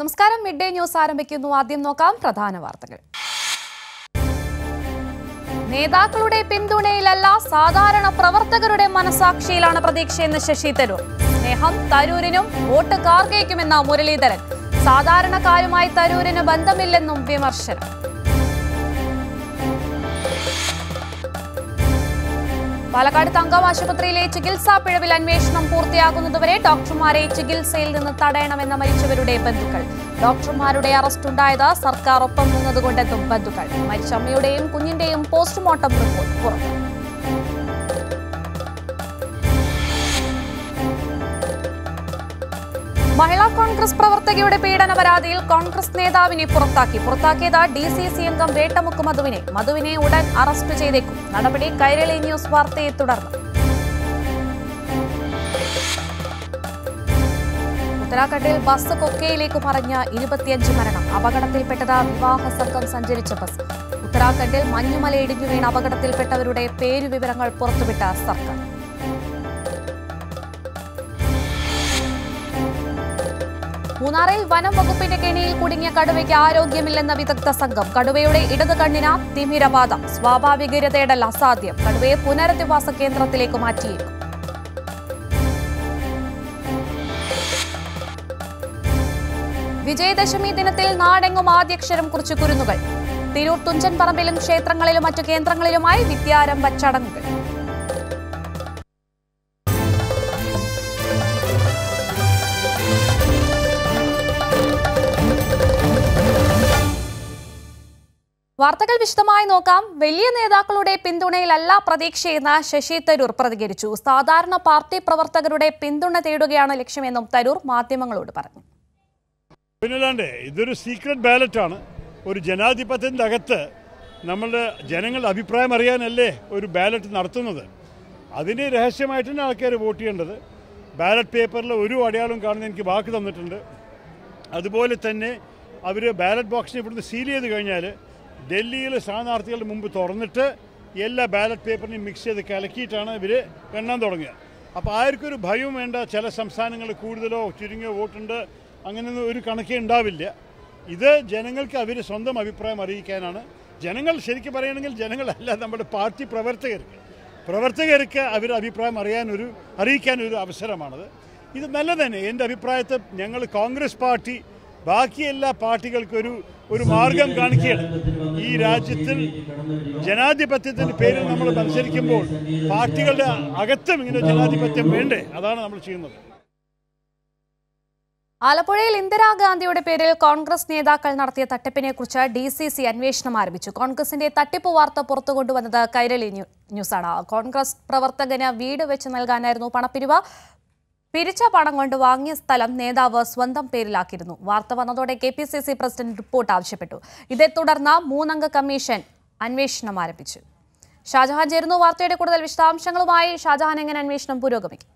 നമസ്കാരം mid day news ആരംഭിക്കുന്നു ആദ്യം നോക്കാം പ്രധാന വാർത്തകൾ നേതാക്കളുടെ പിന്തുണയിലല്ല സാധാരണ പ്രവർത്തകരുടെ മനസാക്ഷിയിലാണ് പ്രതീക്ഷയെന്ന് ശശി തരൂർ സ്നേഹം തരൂരിനും വോട്ട് കാർഗയ്ക്കുമെന്ന മുരളീധരൻ സാധാരണക്കാരുമായി തരൂരിന് ബന്ധമില്ലെന്നും വിമർശനം പാലക്കാട് തങ്കം ആശുപത്രിയിലെ ചികിത്സാ പിഴവിൽ അന്വേഷണം പൂർത്തിയാകുന്നതുവരെ ഡോക്ടർമാരെ ചികിത്സയിൽ നിന്ന് തടയണമെന്ന മരിച്ചവരുടെ ബന്ധുക്കൾ ഡോക്ടർമാരുടെ അറസ്റ്റ് ഉണ്ടായത് സർക്കാർ ഒപ്പം നിന്നതുകൊണ്ടെന്നും ബന്ധുക്കൾ മരിച്ച അമ്മയുടെയും കുഞ്ഞിന്റെയും പോസ്റ്റ്മോർട്ടം റിപ്പോർട്ട് പുറത്തു മഹിളാ കോൺഗ്രസ് പ്രവർത്തകയുടെ പീഡന പരാതിയിൽ കോൺഗ്രസ് നേതാവിനെ പുറത്താക്കി പുറത്താക്കിയത് ഡി സി സി അംഗം വേട്ടമുക്ക് മധുവിനെ മധുവിനെ ഉടൻ അറസ്റ്റ് ചെയ്തേക്കും നടപടി കൈരളി ന്യൂസ് വാർത്തയെ തുടർന്ന് ഉത്തരാഖണ്ഡിൽ ബസ് കൊക്കയിലേക്ക് മറിഞ്ഞ ഇരുപത്തിയഞ്ച് മരണം അപകടത്തിൽപ്പെട്ടത് വിവാഹ സംഘം സഞ്ചരിച്ച ബസ് ഉത്തരാഖണ്ഡിൽ മഞ്ഞുമല ഇടിഞ്ഞു വീണ അപകടത്തിൽപ്പെട്ടവരുടെ പേരുവിവരങ്ങൾ പുറത്തുവിട്ട സർക്കാർ മൂന്നാറിൽ വനം വകുപ്പിന്റെ കെണിയിൽ കുടുങ്ങിയ കടുവയ്ക്ക് ആരോഗ്യമില്ലെന്ന വിദഗ്ധ സംഘം കടുവയുടെ ഇടത് കണ്ണിന് തിമിരവാദം സ്വാഭാവിക തേടൽ അസാധ്യം കടുവയെ പുനരധിവാസ കേന്ദ്രത്തിലേക്ക് മാറ്റിയേക്കും വിജയദശമി ദിനത്തിൽ നാടെങ്ങും ആദ്യക്ഷരം കുറിച്ച് കുരുന്നുകൾ തിരൂർ തുഞ്ചൻ പറമ്പിലും ക്ഷേത്രങ്ങളിലും മറ്റു കേന്ദ്രങ്ങളിലുമായി വിദ്യാരംഭ ചടങ്ങുകൾ വാർത്തകൾ വിശദമായി നോക്കാം വലിയ നേതാക്കളുടെ പിന്തുണയിലല്ല പ്രതീക്ഷയെന്ന് ശശി തരൂർ പ്രതികരിച്ചു സാധാരണ പാർട്ടി പ്രവർത്തകരുടെ പിന്തുണ തേടുകയാണ് ലക്ഷ്യമെന്നും തരൂർ മാധ്യമങ്ങളോട് പറഞ്ഞു പിന്നല്ലാണ്ട് ഇതൊരു സീക്രട്ട് ബാലറ്റ് ആണ് ഒരു ജനാധിപത്യത്തിൻ്റെ അകത്ത് നമ്മളുടെ ജനങ്ങളുടെ അഭിപ്രായം അറിയാനല്ലേ ഒരു ബാലറ്റ് നടത്തുന്നത് അതിന് രഹസ്യമായിട്ടാണ് ആൾക്കാർ വോട്ട് ചെയ്യേണ്ടത് ബാലറ്റ് പേപ്പറിൽ ഒരു അടയാളം കാണുന്ന എനിക്ക് വാക്ക് തന്നിട്ടുണ്ട് അതുപോലെ തന്നെ അവർ ബാലറ്റ് ബോക്സിനെ ഇവിടുന്ന് സീൽ ചെയ്ത് കഴിഞ്ഞാൽ ഡൽഹിയിലെ സ്ഥാനാർത്ഥികളുടെ മുമ്പ് തുറന്നിട്ട് എല്ലാ ബാലറ്റ് പേപ്പറിനെയും മിക്സ് ചെയ്ത് കലക്കിയിട്ടാണ് ഇവർ എണ്ണാൻ തുടങ്ങുക അപ്പോൾ ആർക്കൊരു ഭയവും വേണ്ട ചില സംസ്ഥാനങ്ങളിൽ കൂടുതലോ ചുരുങ്ങിയോ വോട്ടുണ്ട് അങ്ങനെയൊന്നും ഒരു കണക്കേ ഉണ്ടാവില്ല ഇത് ജനങ്ങൾക്ക് അവർ സ്വന്തം അഭിപ്രായം അറിയിക്കാനാണ് ജനങ്ങൾ ശരിക്കും പറയുകയാണെങ്കിൽ ജനങ്ങളല്ല നമ്മുടെ പാർട്ടി പ്രവർത്തകർക്ക് പ്രവർത്തകർക്ക് അവരുടെ അഭിപ്രായം അറിയാനൊരു അറിയിക്കാനൊരു അവസരമാണത് ഇത് നല്ലത് തന്നെ എൻ്റെ അഭിപ്രായത്തിൽ ഞങ്ങൾ കോൺഗ്രസ് പാർട്ടി ബാക്കി എല്ലാ പാർട്ടികൾക്കും ഒരു ഒരു മാർഗം കാണിക്കുകയാണ് ഈ രാജ്യത്തിൽ ജനാധിപത്യത്തിൻ്റെ പേരിൽ നമ്മൾ മത്സരിക്കുമ്പോൾ പാർട്ടികളുടെ അകത്തും ഇങ്ങനെ ജനാധിപത്യം വേണ്ടേ അതാണ് നമ്മൾ ചെയ്യുന്നത് ആലപ്പുഴയിൽ ഇന്ദിരാഗാന്ധിയുടെ പേരിൽ കോൺഗ്രസ് നേതാക്കൾ നടത്തിയ തട്ടിപ്പിനെ കുറിച്ച് ഡി സി സി അന്വേഷണം ആരംഭിച്ചു കോൺഗ്രസിന്റെ തട്ടിപ്പ് വാർത്ത പുറത്തു കൊണ്ടുവന്നത് കൈരളി ന്യൂ- ന്യൂസാണ് കോൺഗ്രസ് പ്രവർത്തകന് വീട് വെച്ച് നൽകാനായിരുന്നു പണപ്പിരിവ് പിരിച്ച പണം കൊണ്ട് വാങ്ങിയ സ്ഥലം നേതാവ് സ്വന്തം പേരിലാക്കിയിരുന്നു വാർത്ത വന്നതോടെ K P C C president report ആവശ്യപ്പെട്ടു ഇതേ തുടർന്ന് മൂന്നംഗ കമ്മീഷൻ അന്വേഷണം ആരംഭിച്ചു ഷാജഹാൻ ചേരുന്നു വാർത്തയുടെ കൂടുതൽ വിശദാംശങ്ങളുമായി ഷാജഹാൻ എങ്ങനെ അന്വേഷണം പുരോഗമിക്കും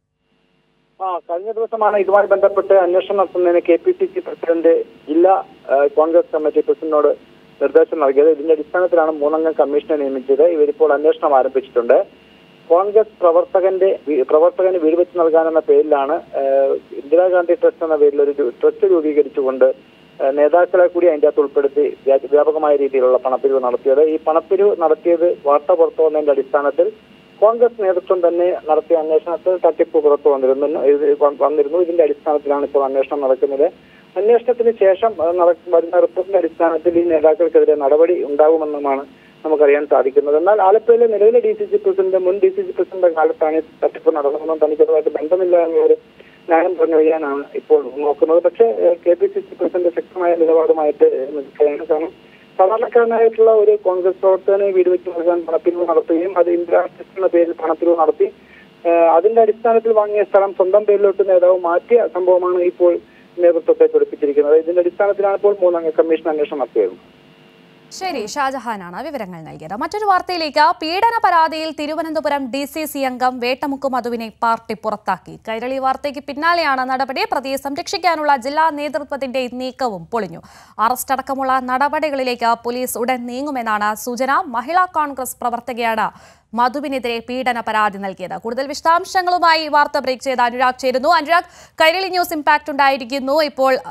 ആ കഴിഞ്ഞ ദിവസമാണ് ഇതുമായി ബന്ധപ്പെട്ട് അന്വേഷണം നടത്തുന്നതിന് K P C C president ജില്ലാ ആ, കോൺഗ്രസ് കമ്മിറ്റി പ്രസിഡന്റിനോട് നിർദ്ദേശം നൽകിയത് ഇതിന്റെ അടിസ്ഥാനത്തിലാണ് മൂന്നംഗ കമ്മീഷനെ നിയമിച്ചത് ഇവരിപ്പോൾ അന്വേഷണം ആരംഭിച്ചിട്ടുണ്ട് കോൺഗ്രസ് പ്രവർത്തകന്റെ വി- പ്രവർത്തകന് വീട് വെച്ച് നൽകാനെന്ന പേരിലാണ് ആ, ഇന്ദിരാഗാന്ധി ട്രസ്റ്റ് എന്ന പേരിൽ ഒരു രു- ട്രസ്റ്റ് രൂപീകരിച്ചുകൊണ്ട് ആ, നേതാക്കളെ കൂടി അതിന്റെ അകത്ത് ഉൾപ്പെടുത്തി വ്യാ- വ്യാപകമായ രീതിയിലുള്ള പണപ്പിരിവ് നടത്തിയത് ഈ പണപ്പിരിവ് നടത്തിയത് വാർത്ത പുറത്തു വന്നതിന്റെ അടിസ്ഥാനത്തിൽ കോൺഗ്രസ് നേതൃത്വം തന്നെ നടത്തിയ അന്വേഷണത്തിൽ തട്ടിപ്പ് പുറത്തു വന്നിരുന്നു ഇത് വന്നിരുന്നു ഇതിന്റെ അടിസ്ഥാനത്തിലാണ് ഇപ്പോൾ അന്വേഷണം നടക്കുന്നത് അന്വേഷണത്തിന് ശേഷം അത് നട- വരുന്ന റിപ്പോർട്ടിന്റെ അടിസ്ഥാനത്തിൽ ഈ നേതാക്കൾക്കെതിരെ നടപടി ഉണ്ടാകുമെന്നുമാണ് നമുക്കറിയാൻ സാധിക്കുന്നത് എന്നാൽ ആലപ്പുഴയിലെ നിലവിലെ ഡി സി സി പ്രസിഡന്റ് മുൻ ഡി സി സി പ്രസിഡന്റ് കാലത്താണ് ഈ തട്ടിപ്പ് നടന്നതെന്നും തനിക്കതുമായിട്ട് ബന്ധമില്ല എന്നൊരു ന്യായം പറഞ്ഞു വയ്യാനാണ് ഇപ്പോൾ നോക്കുന്നത് പക്ഷേ K P C C president ശക്തമായ നിലപാടുമായിട്ട് നിൽക്കുകയാണ് കാരണം സാധാരണക്കാരനായിട്ടുള്ള ഒരു കോൺഗ്രസ് പ്രവർത്തകനെ വീട് വെച്ച് നൽകാൻ പണപ്പിരിവ് നടത്തുകയും അത് ഇന്ദിരാ ട്രസ്റ്റ് എന്ന പേരിൽ പണപ്പിരിവ് നടത്തി ഏഹ് അതിന്റെ അടിസ്ഥാനത്തിൽ വാങ്ങിയ സ്ഥലം സ്വന്തം പേരിലോട്ട് നേതാവ് മാറ്റിയ സംഭവമാണ് ഇപ്പോൾ നേതൃത്വത്തെ പഠിപ്പിച്ചിരിക്കുന്നത് ഇതിന്റെ അടിസ്ഥാനത്തിലാണ് ഇപ്പോൾ മൂന്നംഗ കമ്മീഷൻ അന്വേഷണം നടത്തിയത് ശരി ഷാജഹാനാണ് വിവരങ്ങൾ നൽകിയത് മറ്റൊരു വാർത്തയിലേക്ക് പീഡന പരാതിയിൽ തിരുവനന്തപുരം ഡി സി സി അംഗം വേട്ടമുക്ക് മധുവിനെ പാർട്ടി പുറത്താക്കി കൈരളി വാർത്തയ്ക്ക് പിന്നാലെയാണ് നടപടി പ്രതിയെ സംരക്ഷിക്കാനുള്ള ജില്ലാ നേതൃത്വത്തിന്റെ നീക്കവും പൊളിഞ്ഞു അറസ്റ്റ് അടക്കമുള്ള നടപടികളിലേക്ക് പോലീസ് ഉടൻ നീങ്ങുമെന്നാണ് സൂചന മഹിളാ കോൺഗ്രസ് പ്രവർത്തകയാണ് മധുവിനെതിരെ പീഡന പരാതി നൽകിയത് കൂടുതൽ വിശദാംശങ്ങളുമായി വാർത്ത ബ്രേക്ക് ചെയ്ത അനുരാഗ് ചേരുന്നു അനുരാഗ് കൈരളി ന്യൂസ് ഇമ്പാക്ട് ഉണ്ടായിരിക്കുന്നു ഇപ്പോൾ ഏ,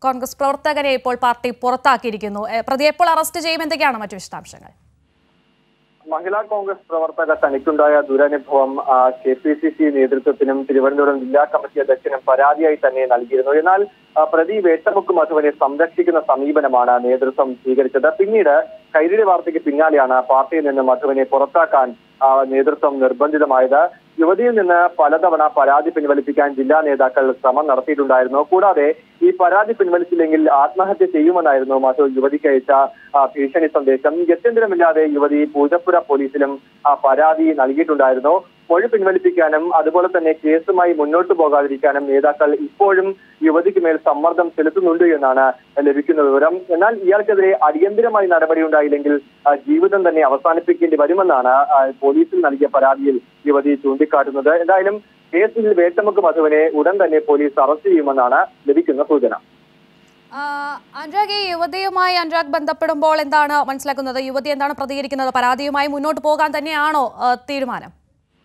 കോൺഗ്രസ് പ്രവർത്തകരെ ഇപ്പോൾ പാർട്ടി പുറത്താക്കിയിരിക്കുന്നു ഏ, പ്രതിയെ ഇപ്പോൾ അറസ്റ്റ് ചെയ്യും എന്തൊക്കെയാണ് മറ്റു വിശദാംശങ്ങൾ മഹിളാ കോൺഗ്രസ് പ്രവർത്തക തനിക്കുണ്ടായ ദുരനുഭവം കെ പി സി സി നേതൃത്വത്തിനും തിരുവനന്തപുരം ജില്ലാ കമ്മിറ്റി അധ്യക്ഷനും പരാതിയായി തന്നെ നൽകിയിരുന്നു എന്നാൽ ആ, പ്രതി വേട്ടമുക്ക് മധുവിനെ സംരക്ഷിക്കുന്ന സമീപനമാണ് നേതൃത്വം സ്വീകരിച്ചത് പിന്നീട് കൈരളി വാർത്തയ്ക്ക് പിന്നാലെയാണ് പാർട്ടിയിൽ നിന്ന് മധുവിനെ പുറത്താക്കാൻ ആ, നേതൃത്വം നിർബന്ധിതമായത് യുവതിയിൽ നിന്ന് പലതവണ പരാതി പിൻവലിപ്പിക്കാൻ ജില്ലാ നേതാക്കൾ ശ്രമം നടത്തിയിട്ടുണ്ടായിരുന്നു കൂടാതെ ഈ പരാതി പിൻവലിച്ചില്ലെങ്കിൽ ആത്മഹത്യ ചെയ്യുമെന്നായിരുന്നു മധു യുവതിക്ക് അയച്ച ആ, ഭീഷണി സന്ദേശം ഗത്യന്തരമില്ലാതെ യുവതി പൂജപ്പുര പോലീസിലും ആ, പരാതി നൽകിയിട്ടുണ്ടായിരുന്നു മൊഴി പിൻവലിപ്പിക്കാനും അതുപോലെ തന്നെ കേസുമായി മുന്നോട്ട് പോകാതിരിക്കാനും നേതാക്കൾ ഇപ്പോഴും യുവതിക്ക് മേൽ സമ്മർദ്ദം ചെലുത്തുന്നുണ്ട് എന്നാണ് ലഭിക്കുന്ന വിവരം എന്നാൽ ഇയാൾക്കെതിരെ അടിയന്തരമായി നടപടി ഉണ്ടായില്ലെങ്കിൽ ആ, ജീവിതം തന്നെ അവസാനിപ്പിക്കേണ്ടി വരുമെന്നാണ് ആ, പോലീസിൽ നൽകിയ പരാതിയിൽ യുവതി ചൂണ്ടിക്കാട്ടുന്നത് എന്തായാലും കേസിൽ വേട്ടമുക്ക് മധുവിനെ ഉടൻ തന്നെ പോലീസ് അറസ്റ്റ് ചെയ്യുമെന്നാണ് ലഭിക്കുന്ന സൂചന ആ, അനുരാഗ് ഈ യുവതിയുമായി അനുരാഗ് ബന്ധപ്പെടുമ്പോൾ എന്താണ് മനസ്സിലാക്കുന്നത് യുവതി എന്താണ് പ്രതികരിക്കുന്നത് പരാതിയുമായി മുന്നോട്ട് പോകാൻ തന്നെയാണോ ആ, തീരുമാനം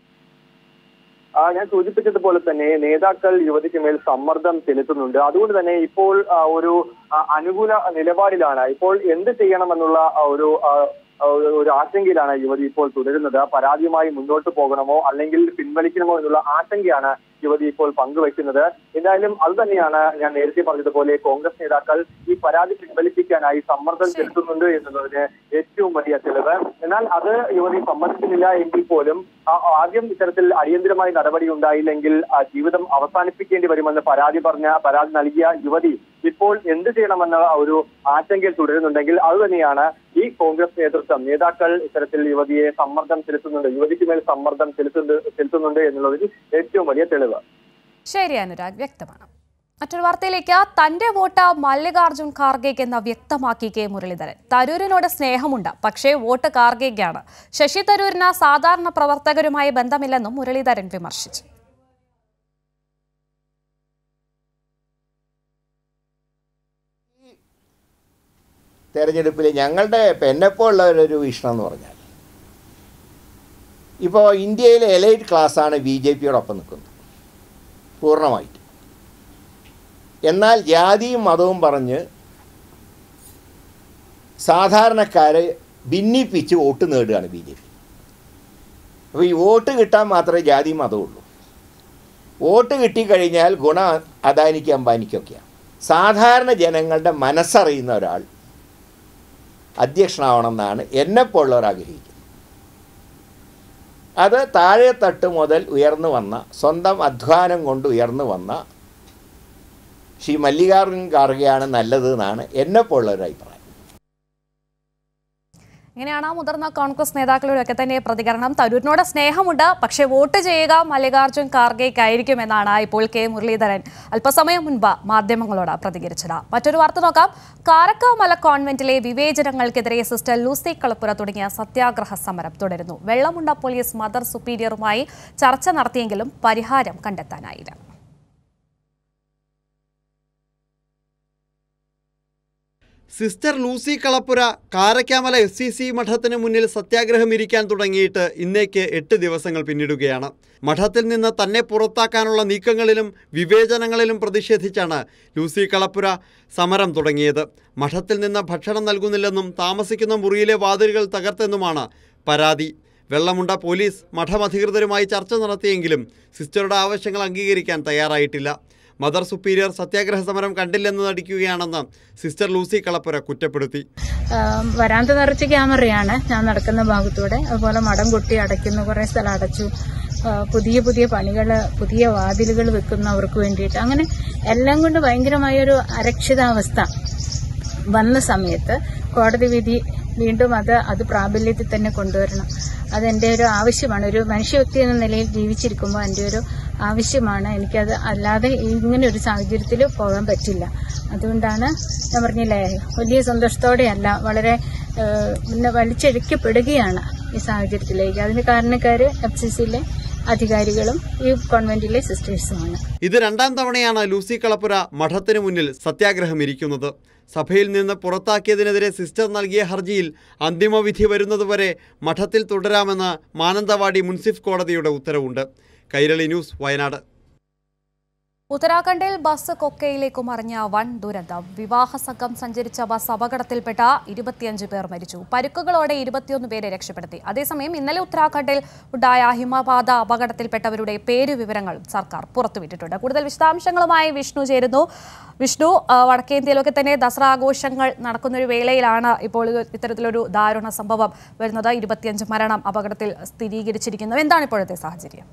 ആ, ഞാൻ സൂചിപ്പിച്ചതുപോലെ തന്നെ നേതാക്കൾ യുവതിക്ക് മേൽ സമ്മർദ്ദം ചെലുത്തുന്നുണ്ട് അതുകൊണ്ട് തന്നെ ഇപ്പോൾ ആ, ഒരു ആ, അനുകൂല നിലപാടിലാണ് ഇപ്പോൾ എന്ത് ചെയ്യണമെന്നുള്ള ആ, ഒരു ആ, ആ, ഒരു- ഒരു ആശങ്കയിലാണ് യുവതി ഇപ്പോൾ തുടരുന്നത് പരാതിയുമായി മുന്നോട്ട് പോകണമോ അല്ലെങ്കിൽ പിൻവലിക്കണമോ എന്നുള്ള ആശങ്കയാണ് യുവതി ഇപ്പോൾ പങ്കുവയ്ക്കുന്നത് എന്തായാലും അത് തന്നെയാണ് ഞാൻ നേരത്തെ പറഞ്ഞതുപോലെ കോൺഗ്രസ് നേതാക്കൾ ഈ പരാതി പിൻവലിപ്പിക്കാനായി സമ്മർദ്ദം ചെലുത്തുന്നുണ്ട് എന്നുള്ളതിന് ഏറ്റവും വലിയ തെളിവ് എന്നാൽ അത് യുവതി സമ്മതിക്കുന്നില്ല എങ്കിൽ പോലും ആ- ആദ്യം ഇത്തരത്തിൽ അടിയന്തരമായി നടപടി ഉണ്ടായില്ലെങ്കിൽ ആ ജീവിതം അവസാനിപ്പിക്കേണ്ടി വരുമെന്ന് പരാതി പറഞ്ഞ പരാതി നൽകിയ യുവതി ഇപ്പോൾ എന്ത് ചെയ്യണമെന്ന ഒരു ആശങ്കയിൽ തുടരുന്നുണ്ടെങ്കിൽ അത് തന്നെയാണ് ഈ കോൺഗ്രസ് നേതൃത്വം നേതാക്കൾ ഇത്തരത്തിൽ യുവതിയെ സമ്മർദ്ദം ചെലുത്തുന്നുണ്ട് യുവതിക്ക് മേൽ സമ്മർദ്ദം ചെലുത്തുന്നുണ്ട് ചെലുത്തുന്നുണ്ട് എന്നുള്ളതിൽ ഏറ്റവും വലിയ തെളിവ് ശരി അനുരാഗ് വ്യക്തമാണ് മറ്റൊരു വാർത്തയിലേക്ക് തന്റെ വോട്ട് മല്ലികാർജുൻ ഖാർഗെക്ക് എന്ന് വ്യക്തമാക്കി കെ മുരളീധരൻ തരൂരിനോട് സ്നേഹമുണ്ട് പക്ഷേ വോട്ട് ഖാർഗെക്കാണ് ശശി തരൂരിന് സാധാരണ പ്രവർത്തകരുമായി ബന്ധമില്ലെന്നും മുരളീധരൻ വിമർശിച്ചു തെരഞ്ഞെടുപ്പിൽ ഞങ്ങളുടെ ഇപ്പം എന്നെപ്പോലുള്ളവരൊരു വീക്ഷണം എന്ന് പറഞ്ഞാൽ ഇപ്പോൾ ഇന്ത്യയിലെ എലൈറ്റ് ക്ലാസ്സാണ് ബി ജെ പിയോടൊപ്പം നിൽക്കുന്നത് പൂർണ്ണമായിട്ട് എന്നാൽ ജാതിയും മതവും പറഞ്ഞ് സാധാരണക്കാരെ ഭിന്നിപ്പിച്ച് വോട്ട് നേടുകയാണ് ബി ജെ പി അപ്പോൾ ഈ വോട്ട് കിട്ടാൻ മാത്രമേ ജാതിയും മതവും ഉള്ളൂ വോട്ട് കിട്ടിക്കഴിഞ്ഞാൽ ഗുണം അദാനിക്ക് അംബാനിക്കൊക്കെയാണ് സാധാരണ ജനങ്ങളുടെ മനസ്സറിയുന്ന ഒരാൾ അധ്യക്ഷനാവണമെന്നാണ് എന്നെപ്പോലുള്ളവർ ആഗ്രഹിക്കുന്നത് അത് താഴെ തട്ട് മുതൽ ഉയർന്നു വന്ന സ്വന്തം അധ്വാനം കൊണ്ട് ഉയർന്നു വന്ന ശ്രീ മല്ലികാർജുൻ ഖാർഗെയാണ് നല്ലത് എന്നാണ് എന്നെപ്പോലുള്ളവരുടെ അഭിപ്രായം ഇങ്ങനെയാണ് മുതിർന്ന കോൺഗ്രസ് നേതാക്കളുടെ ഒക്കെ തന്നെ പ്രതികരണം തരൂരിനോട് സ്നേഹമുണ്ട് പക്ഷേ വോട്ട് ചെയ്യുക മല്ലികാർജുൻ ഖാർഗെക്കായിരിക്കും എന്നാണ് ഇപ്പോൾ കെ മുരളീധരൻ അല്പസമയം മുൻപ് മാധ്യമങ്ങളോട് പ്രതികരിച്ചത് മറ്റൊരു വാർത്ത നോക്കാം കാരക്കാമല കോൺവെന്റിലെ വിവേചനങ്ങൾക്കെതിരെ സിസ്റ്റർ ലൂസി കളപ്പുര തുടങ്ങിയ സത്യാഗ്രഹ സമരം തുടരുന്നു വെള്ളമുണ്ട പോലീസ് മദർ സുപ്പീരിയറുമായി ചർച്ച നടത്തിയെങ്കിലും പരിഹാരം കണ്ടെത്താനായില്ല sister Lucy Kalappura Karakkamala S C C മഠത്തിന് മുന്നിൽ സത്യാഗ്രഹം ഇരിക്കാൻ തുടങ്ങിയിട്ട് ഇന്നേക്ക് എട്ട് ദിവസങ്ങൾ പിന്നിടുകയാണ് മഠത്തിൽ നിന്ന് തന്നെ പുറത്താക്കാനുള്ള നീക്കങ്ങളിലും വിവേചനങ്ങളിലും പ്രതിഷേധിച്ചാണ് ലൂസി കളപ്പുര സമരം തുടങ്ങിയത് മഠത്തിൽ നിന്ന് ഭക്ഷണം നൽകുന്നില്ലെന്നും താമസിക്കുന്ന മുറിയിലെ വാതിലുകൾ തകർത്തെന്നുമാണ് പരാതി വെള്ളമുണ്ട പോലീസ് മഠം അധികൃതരുമായി ചർച്ച നടത്തിയെങ്കിലും സിസ്റ്ററുടെ ആവശ്യങ്ങൾ അംഗീകരിക്കാൻ തയ്യാറായിട്ടില്ല മദർ സുപ്പീരിയർ സത്യാഗ്രഹ സമരം കണ്ടില്ലെന്ന് നടിക്കുകയാണെന്ന് സിസ്റ്റർ ലൂസി കളപ്പുര കുറ്റപ്പെടുത്തി ആം, വരാന്ത നിറച്ച് ക്യാമറയാണ് ഞാൻ നടക്കുന്ന ഭാഗത്തൂടെ അതുപോലെ മടം കൊട്ടി അടയ്ക്കുന്നു കുറേ സ്ഥലം അടച്ചു ആ, പുതിയ പുതിയ പണികൾ പുതിയ വാതിലുകൾ വെക്കുന്നവർക്ക് വേണ്ടിയിട്ട് അങ്ങനെ എല്ലാം കൊണ്ട് ഭയങ്കരമായൊരു അരക്ഷിതാവസ്ഥ വന്ന സമയത്ത് കോടതി വിധി വീണ്ടും അത് അത് പ്രാബല്യത്തിൽ തന്നെ കൊണ്ടുവരണം അതെന്റെ ഒരു ആവശ്യമാണ് ഒരു മനുഷ്യ വ്യക്തി എന്ന നിലയിൽ ജീവിച്ചിരിക്കുമ്പോൾ എൻ്റെ ഒരു ആവശ്യമാണ് എനിക്കത് അല്ലാതെ ഇങ്ങനെ ഒരു സാഹചര്യത്തിൽ പോകാൻ പറ്റില്ല അതുകൊണ്ടാണ് ഞാൻ പറഞ്ഞില്ലേ വലിയ സന്തോഷത്തോടെയല്ല വളരെ ഏഹ്, പിന്നെ വലിച്ചെഴുക്കപ്പെടുകയാണ് ഈ സാഹചര്യത്തിലേക്ക് അതിന് കാരണക്കാർ എഫ് സി സിയിലെ അധികാരികളും ഈ കോൺവെന്റിലെ സിസ്റ്റേഴ്സുമാണ് ഇത് രണ്ടാം തവണയാണ് ലൂസി കളപ്പുര മഠത്തിന് മുന്നിൽ സത്യാഗ്രഹം ഇരിക്കുന്നത് സഭയിൽ നിന്ന് പുറത്താക്കിയതിനെതിരെ സിസ്റ്റർ നൽകിയ ഹർജിയിൽ അന്തിമവിധി വരുന്നതുവരെ മഠത്തിൽ തുടരാമെന്ന് മാനന്തവാടി മുൻസിഫ് കോടതിയുടെ ഉത്തരവുണ്ട് കൈരളി ന്യൂസ് വയനാട് ഉത്തരാഖണ്ഡിൽ ബസ് കൊക്കയിലേക്ക് മറിഞ്ഞ വൻ ദുരന്തം വിവാഹ സംഘം സഞ്ചരിച്ച ബസ് അപകടത്തിൽപ്പെട്ട ഇരുപത്തിയഞ്ച് പേർ മരിച്ചു പരുക്കുകളോടെ ഇരുപത്തിയൊന്ന് പേരെ രക്ഷപ്പെടുത്തി അതേസമയം ഇന്നലെ ഉത്തരാഖണ്ഡിൽ ഉണ്ടായ ഹിമപാത അപകടത്തിൽപ്പെട്ടവരുടെ പേര് വിവരങ്ങളും സർക്കാർ പുറത്തുവിട്ടിട്ടുണ്ട് കൂടുതൽ വിശദാംശങ്ങളുമായി വിഷ്ണു ചേരുന്നു വിഷ്ണു ആ, വടക്കേന്ത്യയിലൊക്കെ തന്നെ ദസറ ആഘോഷങ്ങൾ നടക്കുന്ന ഒരു വേളയിലാണ് ഇപ്പോൾ ഇത് ഇത്തരത്തിലൊരു ദാരുണ സംഭവം വരുന്നത് ഇരുപത്തിയഞ്ച് മരണം അപകടത്തിൽ സ്ഥിരീകരിച്ചിരിക്കുന്നു എന്താണ് ഇപ്പോഴത്തെ സാഹചര്യം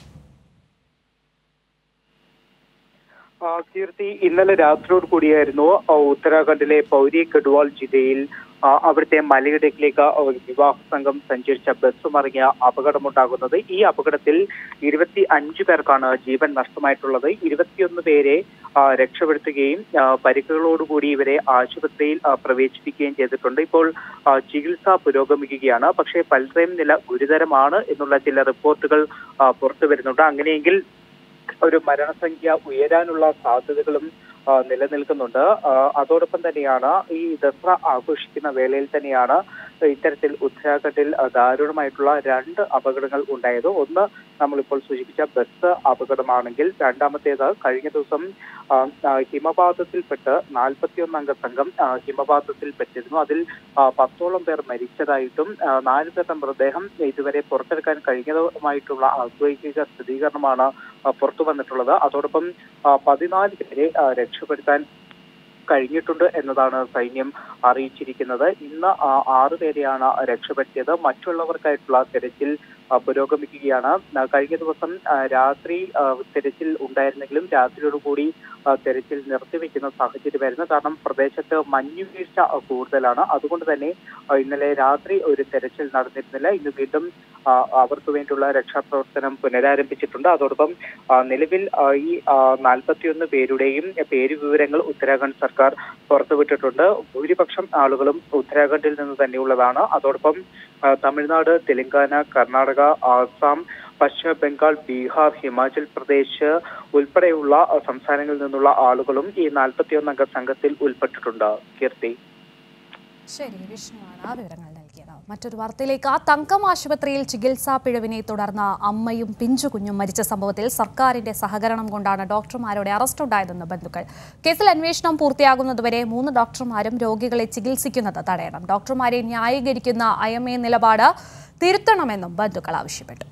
ആ, കീർത്തി ഇന്നലെ രാത്രിയോട് കൂടിയായിരുന്നു ആ, ഉത്തരാഖണ്ഡിലെ പൗരി ഗഡ്വാൾ ജില്ലയിൽ ആ, അവിടുത്തെ മലയിടുക്കിലേക്ക് ഒരു വിവാഹ സംഘം സഞ്ചരിച്ച ബസ് മറിഞ്ഞ അപകടമുണ്ടാകുന്നത് ഈ അപകടത്തിൽ ഇരുപത്തി അഞ്ചു പേർക്കാണ് ജീവൻ നഷ്ടമായിട്ടുള്ളത് ഇരുപത്തിയൊന്ന് പേരെ ആ, രക്ഷപ്പെടുത്തുകയും ആ, പരിക്കുകളോടുകൂടി ഇവരെ ആശുപത്രിയിൽ ആ, പ്രവേശിപ്പിക്കുകയും ചെയ്തിട്ടുണ്ട് ഇപ്പോൾ ആ, ചികിത്സ പുരോഗമിക്കുകയാണ് പക്ഷേ പലരുടെയും നില ഗുരുതരമാണ് എന്നുള്ള ചില റിപ്പോർട്ടുകൾ ആ, പുറത്തു വരുന്നുണ്ട് അങ്ങനെയെങ്കിൽ ഒരു മരണസംഖ്യ ഉയരാനുള്ള സാധ്യതകളും ആ, നിലനിൽക്കുന്നുണ്ട് ആ, അതോടൊപ്പം തന്നെയാണ് ഈ ദസറ ആഘോഷിക്കുന്ന വേളയിൽ തന്നെയാണ് ഇത്തരത്തിൽ ഉത്തരാഖണ്ഡിൽ ആ, ദാരുണമായിട്ടുള്ള രണ്ട് അപകടങ്ങൾ ഉണ്ടായത് ഒന്ന് നമ്മളിപ്പോൾ സൂചിപ്പിച്ച ബസ് അപകടമാണെങ്കിൽ രണ്ടാമത്തേത് കഴിഞ്ഞ ദിവസം ആ, ആ, ഹിമപാതത്തിൽപ്പെട്ട് നാൽപ്പത്തിയൊന്ന് അംഗ സംഘം ആ, ഹിമപാതത്തിൽപ്പെട്ടിരുന്നു അതിൽ ആ, പത്തോളം പേർ മരിച്ചതായിട്ടും ആ, നാല് പേരുടെ മൃതദേഹം ഇതുവരെ പുറത്തെടുക്കാൻ കഴിഞ്ഞതുമായിട്ടുള്ള ഔദ്യോഗിക സ്ഥിരീകരണമാണ് ആ, പുറത്തു വന്നിട്ടുള്ളത് അതോടൊപ്പം ആ, പതിനാല് പേരെ ആ, രക്ഷപ്പെടുത്താൻ കഴിഞ്ഞിട്ടുണ്ട് എന്നതാണ് സൈന്യം അറിയിച്ചിരിക്കുന്നത് ഇന്ന് ആ, ആറ് പേരെയാണ് രക്ഷപ്പെടുത്തിയത് മറ്റുള്ളവർക്കായിട്ടുള്ള തെരച്ചിൽ ആ, പുരോഗമിക്കുകയാണ് ആ, കഴിഞ്ഞ ദിവസം ആ, രാത്രി ആ, തെരച്ചിൽ ഉണ്ടായിരുന്നെങ്കിലും രാത്രിയോടുകൂടി ആ, തെരച്ചിൽ നിർത്തിവെക്കുന്ന സാഹചര്യമായിരുന്നു കാരണം പ്രദേശത്ത് മഞ്ഞുവീഴ്ച ആ, കൂടുതലാണ് അതുകൊണ്ട് തന്നെ ആ, ഇന്നലെ രാത്രി ഒരു തെരച്ചിൽ നടന്നിരുന്നില്ല ഇന്ന് വീണ്ടും ആ, അവർക്ക് വേണ്ടിയുള്ള രക്ഷാപ്രവർത്തനം പുനരാരംഭിച്ചിട്ടുണ്ട് അതോടൊപ്പം ആ, നിലവിൽ ആ, ഈ നാൽപ്പത്തിയൊന്ന് പേരുടെയും പേര് വിവരങ്ങൾ ഉത്തരാഖണ്ഡ് സർക്കാർ പുറത്തുവിട്ടിട്ടുണ്ട് ഭൂരിപക്ഷം ആളുകളും ഉത്തരാഖണ്ഡിൽ നിന്ന് തന്നെയുള്ളതാണ് അതോടൊപ്പം ആ, തമിഴ്നാട് തെലങ്കാന കർണാടക ആസാം പശ്ചിമ ബംഗാൾ ബീഹാർ ഹിമാചൽ പ്രദേശ് ഉൾപ്പെടെയുള്ള ആ, സംസ്ഥാനങ്ങളിൽ നിന്നുള്ള ആളുകളും ഈ നാൽപ്പത്തിയൊന്ന് അംഗ സംഘത്തിൽ ഉൾപ്പെട്ടിട്ടുണ്ട് കീർത്തി ശരി വിഷ്ണുവാണ് ആ വിവരങ്ങൾ നൽകിയത് മറ്റൊരു വാർത്തയിലേക്ക് ആ തങ്കം ആശുപത്രിയിൽ ചികിത്സാ പിഴവിനെ തുടർന്ന് അമ്മയും പിഞ്ചു കുഞ്ഞും മരിച്ച സംഭവത്തിൽ സർക്കാരിന്റെ സഹകരണം കൊണ്ടാണ് ഡോക്ടർമാരുടെ അറസ്റ്റ് ഉണ്ടായതെന്ന് ബന്ധുക്കൾ കേസിൽ അന്വേഷണം പൂർത്തിയാകുന്നതുവരെ മൂന്ന് ഡോക്ടർമാരും രോഗികളെ ചികിത്സിക്കുന്നത് തടയണം ഡോക്ടർമാരെ ന്യായീകരിക്കുന്ന ഐ എം എ നിലപാട് തിരുത്തണമെന്നും ബന്ധുക്കൾ ആവശ്യപ്പെട്ടു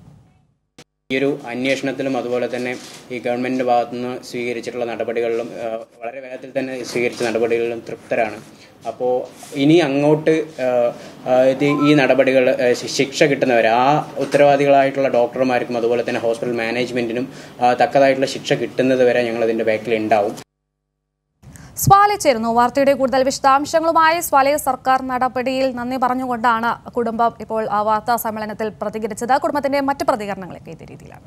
ഈ ഒരു അന്വേഷണത്തിലും അതുപോലെ തന്നെ ഈ ഗവൺമെൻറ്റിൻ്റെ ഭാഗത്തുനിന്ന് സ്വീകരിച്ചിട്ടുള്ള നടപടികളിലും ആ, വളരെ വേഗത്തിൽ തന്നെ സ്വീകരിച്ച നടപടികളിലും തൃപ്തരാണ് അപ്പോൾ ഇനി അങ്ങോട്ട് ആ, ആ, ഇത് ഈ നടപടികൾ ആ, ശി- ശിക്ഷ കിട്ടുന്നവരെ ആ ഉത്തരവാദികളായിട്ടുള്ള ഡോക്ടർമാർക്കും അതുപോലെ തന്നെ ഹോസ്പിറ്റൽ മാനേജ്മെൻറ്റിനും ആ, തക്കതായിട്ടുള്ള ശിക്ഷ കിട്ടുന്നത് വരെ ഞങ്ങൾ ഇതിൻ്റെ ബാക്കിൽ ഉണ്ടാവും സ്വാലെ ചേരുന്നു വാർത്തയുടെ കൂടുതൽ വിശദാംശങ്ങളുമായി സ്വാലെ സർക്കാർ നടപടിയിൽ നന്ദി പറഞ്ഞുകൊണ്ടാണ് കുടുംബം ഇപ്പോൾ ആ വാർത്താ സമ്മേളനത്തിൽ പ്രതികരിച്ചത് കുടുംബത്തിന്റെ മറ്റ് പ്രതികരണങ്ങളൊക്കെ ഇതേ രീതിയിലാണ്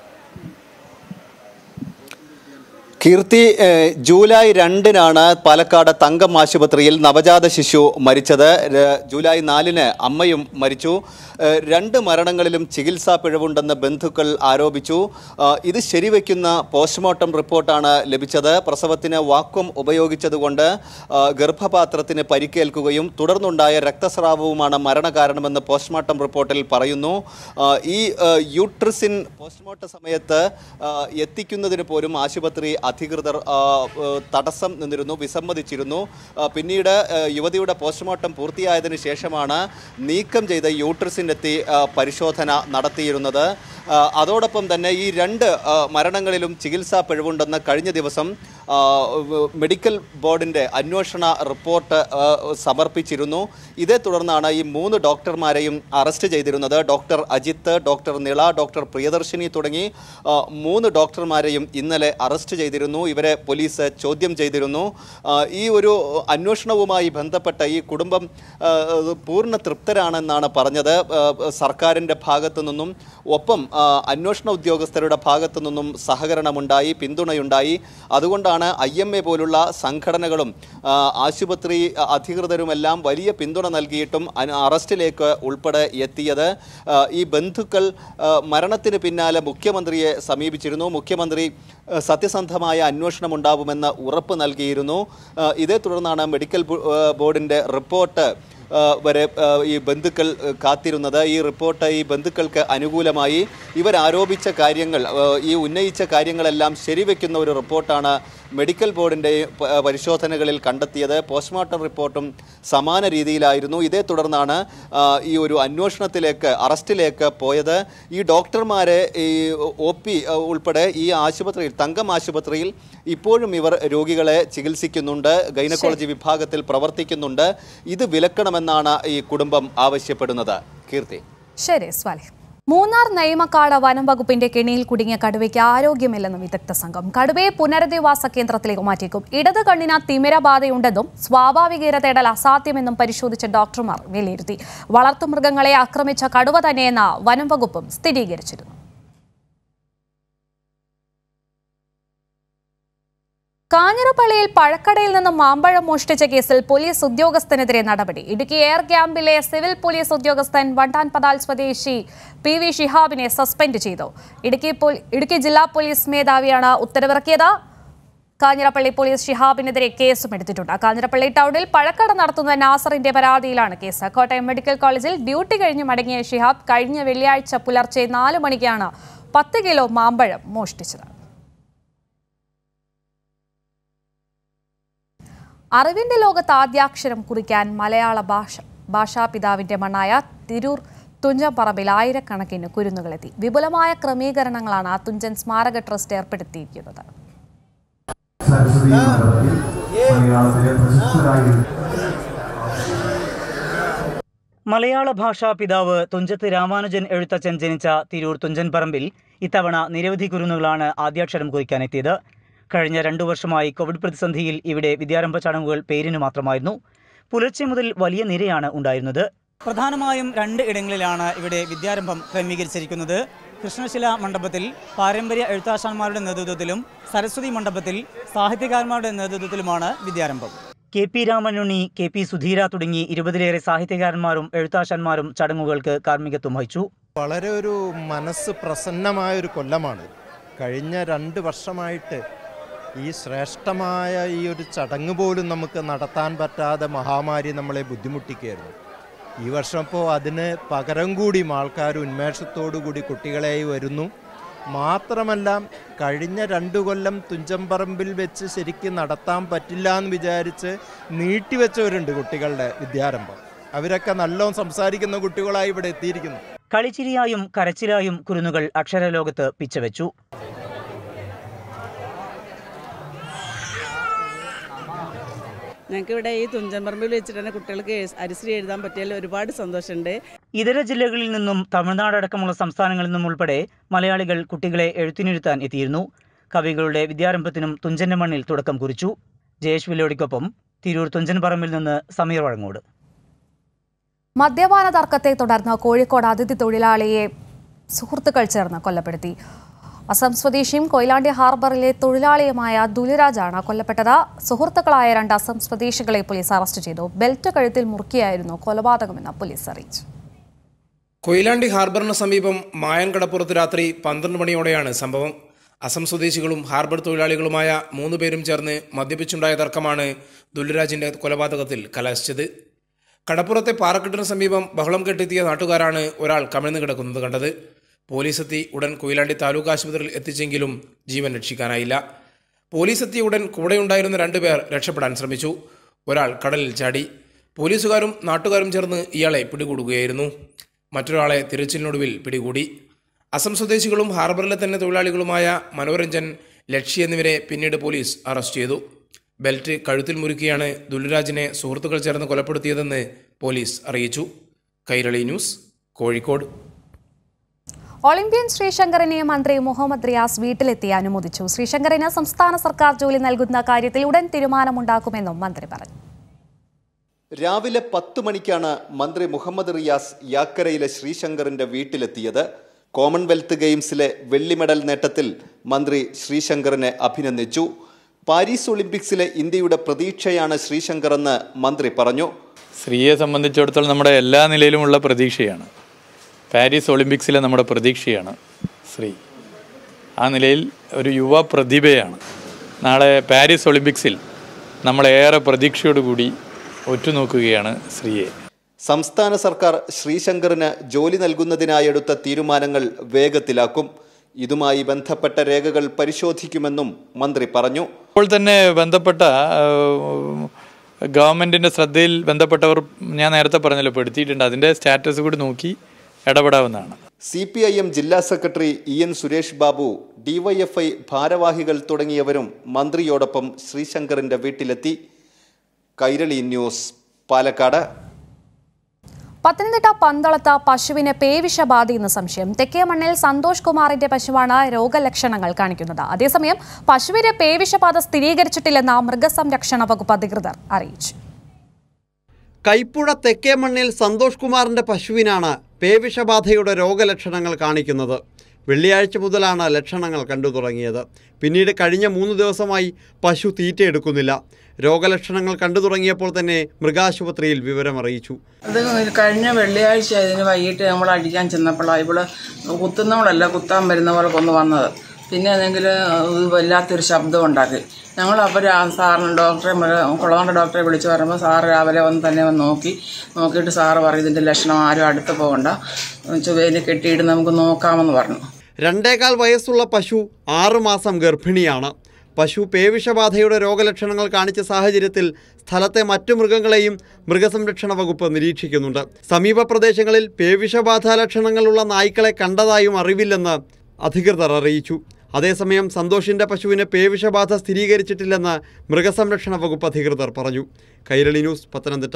കീർത്തി ഏഹ്, ജൂലൈ രണ്ടിനാണ് പാലക്കാട് തങ്കം ആശുപത്രിയിൽ നവജാത ശിശു മരിച്ചത് ര- ജൂലൈ നാലിന് അമ്മയും മരിച്ചു ഏഹ്, രണ്ട് മരണങ്ങളിലും ചികിത്സാ പിഴവുണ്ടെന്ന് ബന്ധുക്കൾ ആരോപിച്ചു ആഹ്, ഇത് ശരിവെക്കുന്ന പോസ്റ്റ്മോർട്ടം റിപ്പോർട്ടാണ് ലഭിച്ചത് പ്രസവത്തിന് വാക്വം ഉപയോഗിച്ചതുകൊണ്ട് ആഹ്, ഗർഭപാത്രത്തിന് പരിക്കേൽക്കുകയും തുടർന്നുണ്ടായ രക്തസ്രാവവുമാണ് മരണകാരണമെന്ന് പോസ്റ്റ്മോർട്ടം റിപ്പോർട്ടിൽ പറയുന്നു ആഹ്, ഈ ആഹ്, യൂട്രിസിൻ പോസ്റ്റ്മോർട്ടം സമയത്ത് ആഹ്, എത്തിക്കുന്നതിന് പോലും ആശുപത്രി അധികൃതർ ആഹ്, ഏഹ്, തടസ്സം നിന്നിരുന്നു വിസമ്മതിച്ചിരുന്നു ആഹ്, പിന്നീട് ആഹ്, യുവതിയുടെ പോസ്റ്റ്മോർട്ടം പൂർത്തിയായതിനു ശേഷമാണ് നീക്കം ചെയ്ത യൂട്രിസിനെത്തി ആഹ്, പരിശോധന നടത്തിയിരുന്നത് ആഹ്, അതോടൊപ്പം തന്നെ ഈ രണ്ട് ആഹ്, മരണങ്ങളിലും ചികിത്സാ പിഴവുണ്ടെന്ന് കഴിഞ്ഞ ദിവസം ആഹ്, മെഡിക്കൽ ബോർഡിൻ്റെ അന്വേഷണ റിപ്പോർട്ട് ആഹ്, സമർപ്പിച്ചിരുന്നു ഇതേ തുടർന്നാണ് ഈ മൂന്ന് ഡോക്ടർമാരെയും അറസ്റ്റ് ചെയ്തിരുന്നത് doctor Ajith doctor Nila doctor Priyadarshini തുടങ്ങി ആഹ്, മൂന്ന് ഡോക്ടർമാരെയും ഇന്നലെ അറസ്റ്റ് ചെയ്തിരുന്നു ഇവരെ പോലീസ് ചോദ്യം ചെയ്തിരുന്നു ആഹ്, ഈ ഒരു അന്വേഷണവുമായി ബന്ധപ്പെട്ട ഈ കുടുംബം ആഹ്, പൂർണ്ണ തൃപ്തരാണെന്നാണ് പറഞ്ഞത് ആഹ്, സർക്കാരിൻ്റെ ഭാഗത്തു നിന്നും ഒപ്പം ആഹ്, അന്വേഷണ ഉദ്യോഗസ്ഥരുടെ ഭാഗത്തു നിന്നും സഹകരണമുണ്ടായി പിന്തുണയുണ്ടായി അതുകൊണ്ടാണ് ഐ എം എ പോലുള്ള സംഘടനകളും ആഹ്, ആശുപത്രി അധികൃതരുമെല്ലാം വലിയ പിന്തുണ നൽകിയിട്ടും അന- അറസ്റ്റിലേക്ക് ഉൾപ്പെടെ എത്തിയത് ആഹ്, ഈ ബന്ധുക്കൾ ആഹ്, മരണത്തിന് പിന്നാലെ മുഖ്യമന്ത്രിയെ സമീപിച്ചിരുന്നു മുഖ്യമന്ത്രി ആഹ്, സത്യസന്ധമായ അന്വേഷണം ഉണ്ടാവുമെന്ന് ഉറപ്പ് നൽകിയിരുന്നു ആഹ്, ഇതേ തുടർന്നാണ് മെഡിക്കൽ ബോ- ആഹ് ബോർഡിൻ്റെ റിപ്പോർട്ട് ആ, വരെ ആ, ഈ ബന്ധുക്കൾ ആ, കാത്തിരുന്നത് ഈ റിപ്പോർട്ട് ഈ ബന്ധുക്കൾക്ക് അനുകൂലമായി ഇവരാരോപിച്ച കാര്യങ്ങൾ ആ, ഈ ഉന്നയിച്ച കാര്യങ്ങളെല്ലാം ശരിവെക്കുന്ന ഒരു റിപ്പോർട്ടാണ് മെഡിക്കൽ ബോർഡിൻ്റെ പ- പരിശോധനകളിൽ കണ്ടെത്തിയത് പോസ്റ്റ്മോർട്ടം റിപ്പോർട്ടും സമാന രീതിയിലായിരുന്നു ഇതേ തുടർന്നാണ് ആ, ഈ ഒരു അന്വേഷണത്തിലേക്ക് അറസ്റ്റിലേക്ക് പോയത് ഈ ഡോക്ടർമാരെ ഈ ഒ പി ഉൾപ്പെടെ ഈ ആശുപത്രിയിൽ തങ്കം ആശുപത്രിയിൽ ഇപ്പോഴും ഇവർ രോഗികളെ ചികിത്സിക്കുന്നുണ്ട് ഗൈനക്കോളജി വിഭാഗത്തിൽ പ്രവർത്തിക്കുന്നുണ്ട് ഇത് വിലക്കണമെന്നാണ് ഈ കുടുംബം ആവശ്യപ്പെടുന്നത് കീർത്തി ശരി സ്വാലി മൂന്നാർ നെയ്മക്കാട് വനം വകുപ്പിന്റെ കെണിയിൽ കുടുങ്ങിയ കടുവയ്ക്ക് ആരോഗ്യമില്ലെന്ന് വിദഗ്ധ സംഘം കടുവയെ പുനരധിവാസ കേന്ദ്രത്തിലേക്ക് മാറ്റിയേക്കും ഇടത് കണ്ണിന് തിമിരബാധയുണ്ടെന്നും സ്വാഭാവിക ഇര തേടൽ അസാധ്യമെന്നും പരിശോധിച്ച ഡോക്ടർമാർ വിലയിരുത്തി വളർത്തുമൃഗങ്ങളെ ആക്രമിച്ച കടുവ തന്നെയെന്ന വനം വകുപ്പും സ്ഥിരീകരിച്ചിരുന്നു കാഞ്ഞിരപ്പള്ളിയിൽ പഴക്കടയിൽ നിന്നും മാമ്പഴം മോഷ്ടിച്ച കേസിൽ പോലീസ് ഉദ്യോഗസ്ഥനെതിരെ നടപടി ഇടുക്കി എയർ ക്യാമ്പിലെ സിവിൽ പോലീസ് ഉദ്യോഗസ്ഥൻ വണ്ടാൻ പതാൽ സ്വദേശി പി വി ഷിഹാബിനെ സസ്പെൻഡ് ചെയ്തു ഇടുക്കി പോലീ- ഇടുക്കി ജില്ലാ പോലീസ് മേധാവിയാണ് ഉത്തരവിറക്കിയത് കാഞ്ഞിരപ്പള്ളി പോലീസ് ഷിഹാബിനെതിരെ കേസും എടുത്തിട്ടുണ്ട് കാഞ്ഞിരപ്പള്ളി ടൗണിൽ പഴക്കട നടത്തുന്ന നാസറിന്റെ പരാതിയിലാണ് കേസ് കോട്ടയം മെഡിക്കൽ കോളേജിൽ ഡ്യൂട്ടി കഴിഞ്ഞ് മടങ്ങിയ ഷിഹാബ് കഴിഞ്ഞ വെള്ളിയാഴ്ച പുലർച്ചെ നാല് മണിക്കാണ് പത്ത് കിലോ മാമ്പഴം മോഷ്ടിച്ചത് അറിവിന്റെ ലോകത്ത് ആദ്യാക്ഷരം കുറിക്കാൻ മലയാള ഭാഷ ഭാഷാപിതാവിന്റെ മണ്ണായ തിരൂർ തുഞ്ചംപറമ്പിൽ ആയിരക്കണക്കിന് കുരുന്നുകളെത്തി വിപുലമായ ക്രമീകരണങ്ങളാണ് ആ തുഞ്ചൻ സ്മാരക ട്രസ്റ്റ് ഏർപ്പെടുത്തിയിരിക്കുന്നത് സരസ്വതി മണ്ഡപത്തിൽ മലയാളത്തിലെ പ്രശസ്തരായ മലയാള ഭാഷാ പിതാവ് തുഞ്ചത്ത് രാമാനുജൻ എഴുത്തച്ഛൻ ജനിച്ച തിരൂർ തുഞ്ചൻ പറമ്പിൽ ഇത്തവണ നിരവധി കുരുന്നുകളാണ് ആദ്യാക്ഷരം കുറിക്കാനെത്തിയത് കഴിഞ്ഞ രണ്ടു വർഷമായി കോവിഡ് പ്രതിസന്ധിയിൽ ഇവിടെ വിദ്യാരംഭ ചടങ്ങുകൾ പേരിന് മാത്രമായിരുന്നു പുലർച്ചെ മുതൽ വലിയ നിരയാണ് ഉണ്ടായിരുന്നത് പ്രധാനമായും രണ്ട് ഇടങ്ങളിലാണ് ഇവിടെ വിദ്യാരംഭം ക്രമീകരിച്ചിരിക്കുന്നത് കൃഷ്ണശില മണ്ഡപത്തിൽ പാരമ്പര്യ എഴുത്താശാന്മാരുടെ നേതൃത്വത്തിലും സരസ്വതി മണ്ഡപത്തിൽ സാഹിത്യകാരന്മാരുടെ നേതൃത്വത്തിലുമാണ് Vidyarambham K P Ramanunni K P Sudheera തുടങ്ങി ഇരുപതിലേറെ സാഹിത്യകാരന്മാരും എഴുത്താശാന്മാരും ചടങ്ങുകൾക്ക് കാർമ്മികത്വം വഹിച്ചു വളരെ ഒരു മനസ്സ് പ്രസന്നമായ ഒരു കൊല്ലമാണ് കഴിഞ്ഞ രണ്ട് വർഷമായിട്ട് ഈ ശ്രേഷ്ഠമായ ഈ ഒരു ചടങ്ങ് പോലും നമുക്ക് നടത്താൻ പറ്റാതെ മഹാമാരി നമ്മളെ ബുദ്ധിമുട്ടിക്കുകയായിരുന്നു ഈ വർഷം ഇപ്പോൾ അതിന് പകരം കൂടിയും ആൾക്കാർ ഉന്മേഷത്തോടു കൂടി കുട്ടികളായി വരുന്നു മാത്രമല്ല കഴിഞ്ഞ രണ്ടു കൊല്ലം തുഞ്ചമ്പറമ്പിൽ വെച്ച് ശരിക്കും നടത്താൻ പറ്റില്ല എന്ന് വിചാരിച്ച് നീട്ടിവെച്ചവരുണ്ട് കുട്ടികളുടെ വിദ്യാരംഭം അവരൊക്കെ നല്ലോണം സംസാരിക്കുന്ന കുട്ടികളായി ഇവിടെ എത്തിയിരിക്കുന്നു കളിച്ചിരിയായും കരച്ചിലായും കുരുന്നുകൾ അക്ഷരലോകത്ത് പിച്ചവെച്ചു ഞങ്ങൾക്ക് ഈ തുഞ്ചൻപറമ്പിൽ വെച്ചിട്ട് തന്നെ കുട്ടികൾക്ക് അരിശ്രീ എഴുതാൻ പറ്റിയതിൽ ഒരുപാട് സന്തോഷമുണ്ട് ഇതര ജില്ലകളിൽ നിന്നും തമിഴ്നാട് അടക്കമുള്ള സംസ്ഥാനങ്ങളിൽ നിന്നും ഉൾപ്പെടെ മലയാളികൾ കുട്ടികളെ എഴുത്തിനിരുത്താൻ എത്തിയിരുന്നു കവികളുടെ വിദ്യാരംഭത്തിനും തുഞ്ചന്റെ മണ്ണിൽ തുടക്കം കുറിച്ചു ജയേഷ് വിലോടിക്കൊപ്പം തിരൂർ തുഞ്ചൻ പറമ്പിൽ നിന്ന് സമീർ വഴങ്ങോട് മദ്യപാന തർക്കത്തെ തുടർന്ന് കോഴിക്കോട് അതിഥി തൊഴിലാളിയെ സുഹൃത്തുക്കൾ ചേർന്ന് കൊല്ലപ്പെടുത്തി അസം സ്വദേശിയും കൊയിലാണ്ടി ഹാർബറിലെ തൊഴിലാളിയുമായ ദുലിരാജാണ് കൊല്ലപ്പെട്ടത് സുഹൃത്തുക്കളായ രണ്ട് അസം സ്വദേശികളെ പോലീസ് അറസ്റ്റ് ചെയ്തു ബെൽറ്റ് കഴുത്തിൽ മുറുക്കിയായിരുന്നു കൊലപാതകമെന്ന് പോലീസ് അറിയിച്ചു കൊയിലാണ്ടി ഹാർബറിന് സമീപം മായൻകടപ്പുറത്ത് രാത്രി പന്ത്രണ്ട് മണിയോടെയാണ് സംഭവം അസം സ്വദേശികളും ഹാർബർ തൊഴിലാളികളുമായ മൂന്ന് പേരും ചേർന്ന് മദ്യപിച്ചുണ്ടായ തർക്കമാണ് ദുല്ലുരാജിന്റെ കൊലപാതകത്തിൽ കലാശിച്ചത് കടപ്പുറത്തെ പാറക്കെട്ടിന് സമീപം ബഹളം കെട്ടെത്തിയ നാട്ടുകാരാണ് ഒരാൾ കമിഴ്ന്നു കിടക്കുന്നത് കണ്ടത് പോലീസ് എത്തി ഉടൻ കൊയിലാണ്ടി താലൂക്ക് ആശുപത്രിയിൽ എത്തിച്ചെങ്കിലും ജീവൻ രക്ഷിക്കാനായില്ല പോലീസ് എത്തിയ ഉടൻ കൂടെയുണ്ടായിരുന്ന രണ്ടുപേർ രക്ഷപ്പെടാൻ ശ്രമിച്ചു ഒരാൾ കടലിൽ ചാടി പോലീസുകാരും നാട്ടുകാരും ചേർന്ന് ഇയാളെ പിടികൂടുകയായിരുന്നു മറ്റൊരാളെ തിരച്ചിലിനൊടുവിൽ പിടികൂടി അസം സ്വദേശികളും ഹാർബറിലെ തന്നെ തൊഴിലാളികളുമായ മനോരഞ്ജൻ ലക്ഷ്യ എന്നിവരെ പിന്നീട് പോലീസ് അറസ്റ്റ് ചെയ്തു ബെൽറ്റ് കഴുത്തിൽ മുറുക്കിയാണ് ദുല്ലുരാജിനെ സുഹൃത്തുക്കൾ ചേർന്ന് കൊലപ്പെടുത്തിയതെന്ന് പോലീസ് അറിയിച്ചു കൈരളി ന്യൂസ് കോഴിക്കോട് ഒളിമ്പ്യൻ ശ്രീശങ്കറിനെ മന്ത്രി മുഹമ്മദ് റിയാസ് വീട്ടിലെത്തി അനുമോദിച്ചു ശ്രീശങ്കറിന് സംസ്ഥാന സർക്കാർ ജോലി നൽകുന്ന കാര്യത്തിൽ ഉടൻ തീരുമാനമുണ്ടാക്കുമെന്നും മന്ത്രി പറഞ്ഞു രാവിലെ പത്ത് മണിക്കാണ് മന്ത്രി മുഹമ്മദ് റിയാസ് യാക്കരയിലെ ശ്രീശങ്കറിന്റെ വീട്ടിലെത്തിയത് കോമൺവെൽത്ത് ഗെയിംസിലെ വെള്ളി മെഡൽ നേട്ടത്തിൽ മന്ത്രി ശ്രീശങ്കറിനെ അഭിനന്ദിച്ചു പാരീസ് ഒളിമ്പിക്സിലെ ഇന്ത്യയുടെ പ്രതീക്ഷയാണ് ശ്രീശങ്കർ എന്ന് മന്ത്രി പറഞ്ഞു സ്ത്രീയെ സംബന്ധിച്ചിടത്തോളം നമ്മുടെ എല്ലാ നിലയിലുമുള്ള പ്രതീക്ഷയാണ് പാരീസ് ഒളിമ്പിക്സിലെ നമ്മുടെ പ്രതീക്ഷയാണ് സ്ത്രീ ആ നിലയിൽ ഒരു യുവ പ്രതിഭയാണ് നാളെ പാരീസ് ഒളിമ്പിക്സിൽ നമ്മളേറെ പ്രതീക്ഷയോടുകൂടി ഒറ്റുനോക്കുകയാണ് സ്ത്രീയെ സംസ്ഥാന സർക്കാർ ശ്രീശങ്കറിന് ജോലി നൽകുന്നതിനായി എടുത്ത തീരുമാനങ്ങൾ വേഗത്തിലാക്കും ഇതുമായി ബന്ധപ്പെട്ട രേഖകൾ പരിശോധിക്കുമെന്നും മന്ത്രി പറഞ്ഞു ഇപ്പോൾ തന്നെ ബന്ധപ്പെട്ട ഗവൺമെൻറ്റിൻ്റെ ശ്രദ്ധയിൽ ബന്ധപ്പെട്ടവർ ഞാൻ നേരത്തെ പറഞ്ഞല്ലോ പെടുത്തിയിട്ടുണ്ട് അതിൻ്റെ സ്റ്റാറ്റസ് കൂടി നോക്കി ഇടപെടാവുന്നതാണ് സി പി ഐ എം ജില്ലാ secretary E N Suresh Babu DYFI ഭാരവാഹികൾ തുടങ്ങിയവരും മന്ത്രിയോടൊപ്പം ശ്രീശങ്കറിന്റെ വീട്ടിലെത്തി കൈരളി ന്യൂസ് പാലക്കാട് പത്തനംതിട്ട പന്തളത്ത് പശുവിന് പേവിഷബാധയെന്ന് സംശയം തെക്കേ മണ്ണിൽ സന്തോഷ് കുമാറിന്റെ പശുവാണ് രോഗലക്ഷണങ്ങൾ കാണിക്കുന്നത് അതേസമയം പശുവിന് പേവിഷബാധ സ്ഥിരീകരിച്ചിട്ടില്ലെന്ന് മൃഗസംരക്ഷണ വകുപ്പ് അധികൃതർ അറിയിച്ചു കൈപ്പുഴ തെക്കേ മണ്ണിൽ സന്തോഷ് കുമാറിന്റെ പശുവിനാണ് പേവിഷബാധയുടെ രോഗലക്ഷണങ്ങൾ കാണിക്കുന്നത് വെള്ളിയാഴ്ച മുതലാണ് ലക്ഷണങ്ങൾ കണ്ടു തുടങ്ങിയത് പിന്നീട് കഴിഞ്ഞ മൂന്ന് ദിവസമായി പശു തീറ്റയെടുക്കുന്നില്ല രോഗലക്ഷണങ്ങൾ കണ്ടു തുടങ്ങിയപ്പോൾ തന്നെ മൃഗാശുപത്രിയിൽ വിവരമറിയിച്ചു അത് കഴിഞ്ഞ വെള്ളിയാഴ്ച ഇതിന് വൈകിട്ട് നമ്മൾ അടിക്കാൻ ചെന്നപ്പോഴാണ് ഇവിടെ കുത്തുന്നവളല്ല കുത്താൻ വരുന്ന പോലെ കൊന്നു വന്നത് പിന്നെ അതെങ്കിൽ വല്ലാത്തൊരു ശബ്ദം ഉണ്ടാക്കി ഞങ്ങൾ അപ്പോൾ സാറിന് ഡോക്ടറെ കുളവണ്ട ഡോക്ടറെ വിളിച്ച് പറയുമ്പോൾ സാറ് രാവിലെ വന്ന് തന്നെ വന്ന് നോക്കി നോക്കിയിട്ട് സാറ് പറയും ഇതിൻ്റെ ലക്ഷണം ആരും അടുത്ത് പോകണ്ട ചുവയിൽ കെട്ടിയിട്ട് നമുക്ക് നോക്കാമെന്ന് പറഞ്ഞു രണ്ടേകാൽ വയസ്സുള്ള പശു ആറുമാസം ഗർഭിണിയാണ് പശു പേവിഷബാധയുടെ രോഗലക്ഷണങ്ങൾ കാണിച്ച സാഹചര്യത്തിൽ സ്ഥലത്തെ മറ്റു മൃഗങ്ങളെയും മൃഗസംരക്ഷണ വകുപ്പ് നിരീക്ഷിക്കുന്നുണ്ട് സമീപ പ്രദേശങ്ങളിൽ പേവിഷബാധ ലക്ഷണങ്ങളുള്ള നായ്ക്കളെ കണ്ടതായും അറിവില്ലെന്ന് അധികൃതർ അറിയിച്ചു അതേസമയം സന്തോഷിന്റെ പശുവിന് പേവിഷബാധ സ്ഥിരീകരിച്ചിട്ടില്ലെന്ന് മൃഗസംരക്ഷണ വകുപ്പ് അധികൃതർ പറഞ്ഞു കൈരളി ന്യൂസ് പത്തനംതിട്ട